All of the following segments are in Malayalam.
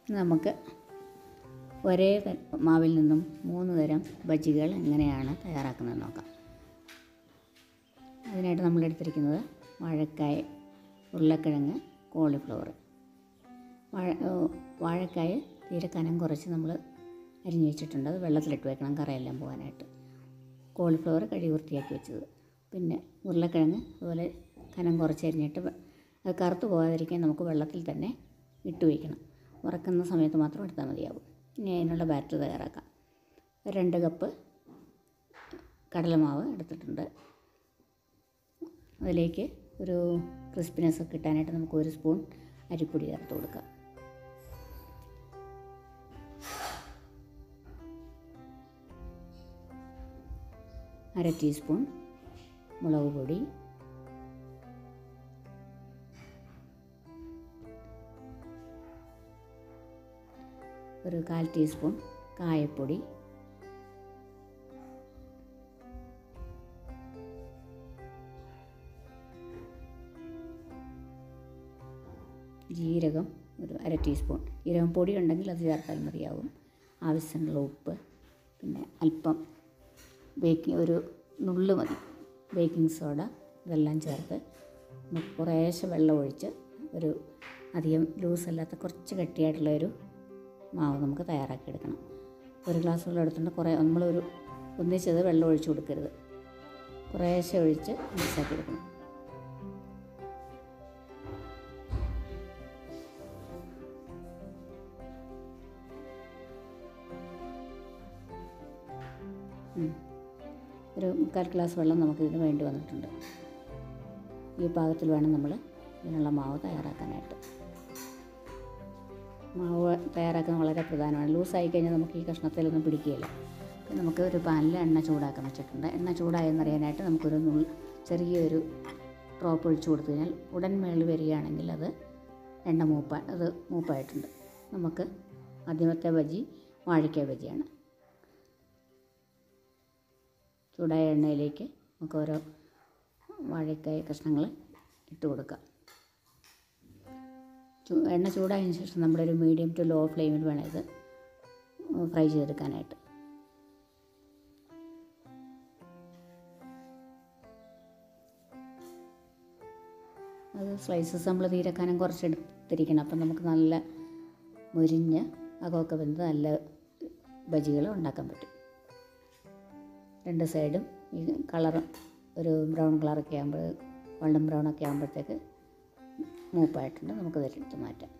നമുക്ക് ഒരേ ത- മാവിൽ നിന്നും മൂന്ന് തരം ബജികൾ എങ്ങനെയാണ് തയ്യാറാക്കുന്നത് നോക്കാം അതിനായിട്ട് നമ്മൾ എടുത്തിരിക്കുന്നത് വാഴക്കായ ഉരുളക്കിഴങ്ങ് കോളിഫ്ലവർ വാഴ ഏഹ് വാഴക്കായ തീരെ കനം കുറച്ച് നമ്മൾ അരിഞ്ഞ് വെച്ചിട്ടുണ്ട് അത് വെള്ളത്തിലിട്ട് വെക്കണം കറയെല്ലാം പോകാനായിട്ട് കോളിഫ്ലവർ കഴുകി വൃത്തിയാക്കി വെച്ചത് പിന്നെ ഉരുളക്കിഴങ്ങ് അതുപോലെ കനം കുറച്ച് അരിഞ്ഞിട്ട് വെ- അത് കറുത്ത് പോകാതിരിക്കാൻ നമുക്ക് വെള്ളത്തിൽ തന്നെ ഇട്ട് വയ്ക്കണം വറക്കുന്ന സമയത്ത് മാത്രം എടുത്താൽ മതിയാവും ഇനി അതിനുള്ള ബാറ്റർ തയ്യാറാക്കാം രണ്ട് കപ്പ് കടലമാവ് എടുത്തിട്ടുണ്ട് അതിലേക്ക് ഒരു ക്രിസ്പിനെസ് ഒക്കെ കിട്ടാനായിട്ട് നമുക്ക് ഒരു സ്പൂൺ അരിപ്പൊടി ചേർത്ത് കൊടുക്കാം അര ടീസ്പൂൺ മുളക് പൊടി ഒരു കാൽ ടീസ്പൂൺ കായപ്പൊടി ജീരകം ഒരു അര ടീസ്പൂൺ ജീരകം പൊടി ഉണ്ടെങ്കിൽ അത് ചേർത്താൽ മതിയാവും ആവശ്യത്തിനുള്ള ഉപ്പ് പിന്നെ അല്പം ബേക്കിംഗ് ഒരു നുള്ള് മതി ബേക്കിംഗ് സോഡ ഇതെല്ലാം ചേർത്ത് നമുക്ക് കുറേശ്ശെ വെള്ളം ഒഴിച്ച് ഒരു അധികം ലൂസല്ലാത്ത കുറച്ച് കട്ടിയായിട്ടുള്ള ഒരു മാവ് നമുക്ക് തയ്യാറാക്കിയെടുക്കണം ഒരു ഗ്ലാസ് വെള്ളം എടുത്തിട്ട് കുറേ നമ്മളൊരു ഒന്നിച്ചത് വെള്ളം ഒഴിച്ച് കൊടുക്കരുത് കുറേശ്ശെ ഒഴിച്ച് മിക്സാക്കി എടുക്കണം ഉം. ഒരു മുക്കാൽ ഗ്ലാസ് വെള്ളം നമുക്ക് ഇതിന് വേണ്ടി വന്നിട്ടുണ്ട് ഈ പാകത്തിൽ വേണം നമ്മൾ ഇതിനുള്ള മാവ് തയ്യാറാക്കാനായിട്ട് മാവ് തയ്യാറാക്കുന്നത് വളരെ പ്രധാനമാണ് ലൂസായി കഴിഞ്ഞാൽ നമുക്ക് ഈ കഷ്ണത്തിലൊന്നും പിടിക്കുകയില്ല അപ്പോൾ നമുക്ക് ഒരു പാനിൽ എണ്ണ ചൂടാക്കാൻ വെച്ചിട്ടുണ്ട് എണ്ണ ചൂടായെന്നറിയാനായിട്ട് നമുക്കൊരു നുള്ളി ചെറിയൊരു ഡ്രോപ്പ് ഒഴിച്ച് കൊടുത്തു കഴിഞ്ഞാൽ ഉടൻ മേളിൽ വരികയാണെങ്കിൽ അത് എണ്ണ മൂപ്പ അത് മൂപ്പായിട്ടുണ്ട് നമുക്ക് ആദ്യമത്തെ ബജി വാഴയ്ക്ക ബജിയാണ് ചൂടായ എണ്ണയിലേക്ക് നമുക്ക് ഓരോ വാഴക്കായ കഷ്ണങ്ങൾ ഇട്ട് കൊടുക്കാം ചൂ- എണ്ണ ചൂടായതിനു ശേഷം നമ്മളൊരു മീഡിയം ടു ലോ ഫ്ലെയിമിൽ വേണം ഇത് ഫ്രൈ ചെയ്തെടുക്കാനായിട്ട് അത് സ്ലൈസസ് നമ്മൾ തീരെ കനം കുറച്ച് എടുത്തിരിക്കണം അപ്പം നമുക്ക് നല്ല മുരിഞ്ഞ് അകമൊക്കെ വെന്ത് നല്ല ബജികൾ ഉണ്ടാക്കാൻ പറ്റും രണ്ട് സൈഡും ഈ കളർ ഒരു ബ്രൗൺ കളറൊക്കെ ആകുമ്പോൾ ഗോൾഡൻ ബ്രൗൺ ഒക്കെ ആകുമ്പോഴത്തേക്ക് മൂപ്പായിട്ടുണ്ട് നമുക്ക് എടുത്ത് മാറ്റാം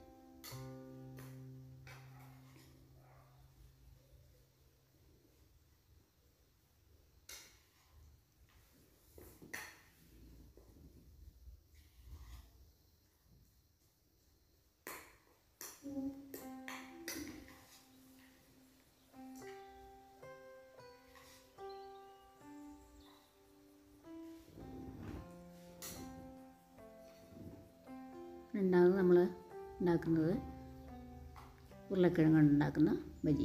രണ്ടാമത് നമ്മൾ ഉണ്ടാക്കുന്നത് ഉരുളക്കിഴങ്ങ് കൊണ്ട് ഉണ്ടാക്കുന്ന ബജി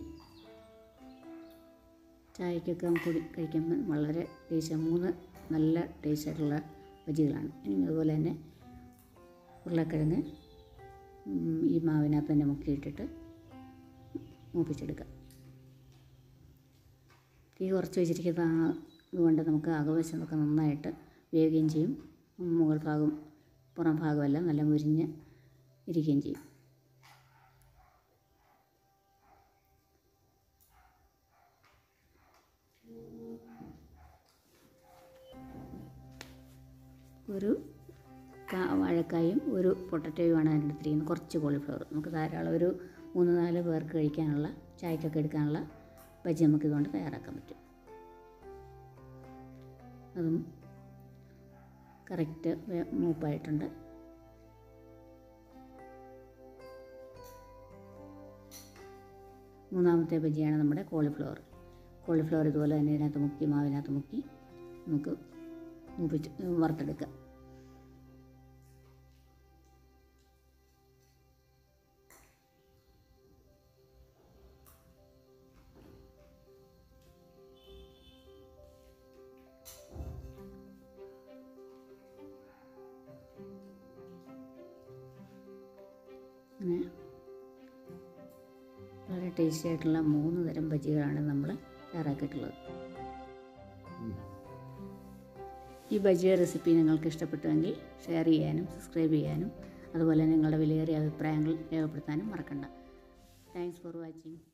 ചായക്കൊക്കെ നമുക്ക് കുടി കഴിക്കാൻ വളരെ ടേസ്റ്റ് മൂന്ന് നല്ല ടേസ്റ്റ് ആയിട്ടുള്ള ബജികളാണ് ഇനി അതുപോലെ തന്നെ ഉരുളക്കിഴങ്ങ് ഉം, ഈ മാവിനകത്ത് തന്നെ മുക്കിയിട്ടിട്ട് മൂപ്പിച്ചെടുക്കാം തീ കുറച്ച് വെച്ചിരിക്കുന്ന ആ ഇതുകൊണ്ട് നമുക്ക് അകവശമൊക്കെ നന്നായിട്ട് വേവുകയും ചെയ്യും മുകൾ ഭാഗം പുറം ഭാഗമെല്ലാം നല്ല മുരിഞ്ഞ് ഇരിക്കുകയും ചെയ്യും ഒരു കാ വാഴക്കായും ഒരു പൊട്ടറ്റോയുമാണ് അതിനെടുത്തിരിക്കുന്നത് കുറച്ച് കോളിഫ്ലവർ നമുക്ക് ധാരാളം ഒരു മൂന്ന് നാല് പേർക്ക് കഴിക്കാനുള്ള ചായക്കൊക്കെ എടുക്കാനുള്ള ബജി നമുക്ക് ഇതുകൊണ്ട് തയ്യാറാക്കാൻ പറ്റും അതും കറക്റ്റ് മൂപ്പായിട്ടുണ്ട് മൂന്നാമത്തെ ബജിയാണ് നമ്മുടെ കോളിഫ്ലവർ കോളിഫ്ലവർ ഇതുപോലെ തന്നെ ഇതിനകത്ത് മുക്കി മാവിനകത്ത് മുക്കി നമുക്ക് മൂപ്പിച്ച് വറുത്തെടുക്കാം അങ്ങനെ വളരെ ടേസ്റ്റി ആയിട്ടുള്ള മൂന്ന് തരം ബജികളാണ് നമ്മൾ തയ്യാറാക്കിയിട്ടുള്ളത് ഈ ബജിയ റെസിപ്പി നിങ്ങൾക്ക് ഇഷ്ടപ്പെട്ടുവെങ്കിൽ ഷെയർ ചെയ്യാനും സബ്സ്ക്രൈബ് ചെയ്യാനും അതുപോലെ നിങ്ങളുടെ വിലയേറിയ അഭിപ്രായങ്ങൾ രേഖപ്പെടുത്താനും മറക്കണ്ട താങ്ക്സ് ഫോർ വാച്ചിങ്